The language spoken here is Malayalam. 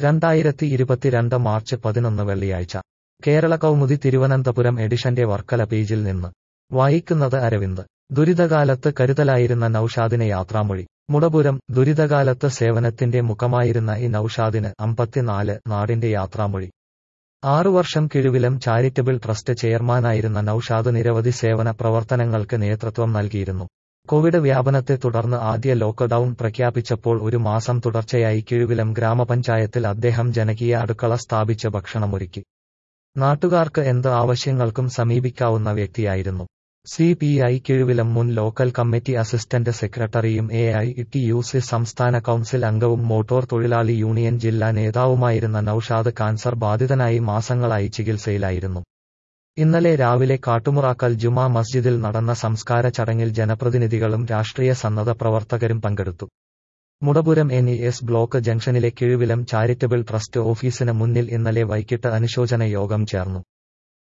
രണ്ടായിരത്തി ഇരുപത്തിരണ്ട് മാർച്ച് പതിനൊന്ന് വെള്ളിയാഴ്ച കേരള കൗമുദി തിരുവനന്തപുരം എഡിഷന്റെ വർക്കല പേജിൽ നിന്ന് വായിക്കുന്നത് അരവിന്ദ് ദുരിതകാലത്ത് കരുതലായിരുന്ന നൌഷാദിന് യാത്രാമൊഴി മുടപുരം ദുരിതകാലത്ത് സേവനത്തിന്റെ മുഖമായിരുന്ന ഈ നൌഷാദിന് അമ്പത്തിനാല് നാടിന്റെ യാത്രാമൊഴി ആറുവർഷം കിഴുവിലം ചാരിറ്റബിൾ ട്രസ്റ്റ് ചെയർമാനായിരുന്ന നൌഷാദ് നിരവധി സേവന പ്രവർത്തനങ്ങൾക്ക് നേതൃത്വം നൽകിയിരുന്നു കോവിഡ് വ്യാപനത്തെ തുടർന്ന് ആദ്യ ലോക്ക്ഡൌൺ പ്രഖ്യാപിച്ചപ്പോൾ ഒരു മാസം തുടർച്ചയായി കിഴുവിലം ഗ്രാമപഞ്ചായത്തിൽ അദ്ദേഹം ജനകീയ അടുക്കള സ്ഥാപിച്ച് ഭക്ഷണമൊരുക്കി നാട്ടുകാർക്ക് എന്ത് ആവശ്യങ്ങൾക്കും സമീപിക്കാവുന്ന വ്യക്തിയായിരുന്നു സി പി ഐ കിഴുവിലം മുൻ ലോക്കൽ കമ്മിറ്റി അസിസ്റ്റന്റ് സെക്രട്ടറിയും A I T U C സംസ്ഥാന കൌൺസിൽ അംഗവും മോട്ടോർ തൊഴിലാളി യൂണിയൻ ജില്ലാ നേതാവുമായിരുന്ന നൌഷാദ് കാൻസർ ബാധിതനായി മാസങ്ങളായി ചികിത്സയിലായിരുന്നു ഇന്നലെ രാവിലെ കാട്ടുമുറാക്കൽ ജുമാ മസ്ജിദിൽ നടന്ന സംസ്കാര ചടങ്ങിൽ ജനപ്രതിനിധികളും രാഷ്ട്രീയ സന്നദ്ധ പ്രവർത്തകരും പങ്കെടുത്തു Mudapuram N E S block ജംഗ്ഷനിലെ കിഴുവിലം ചാരിറ്റബിൾ ട്രസ്റ്റ് ഓഫീസിന് മുന്നിൽ ഇന്നലെ വൈകിട്ട് അനുശോചന യോഗം ചേർന്നു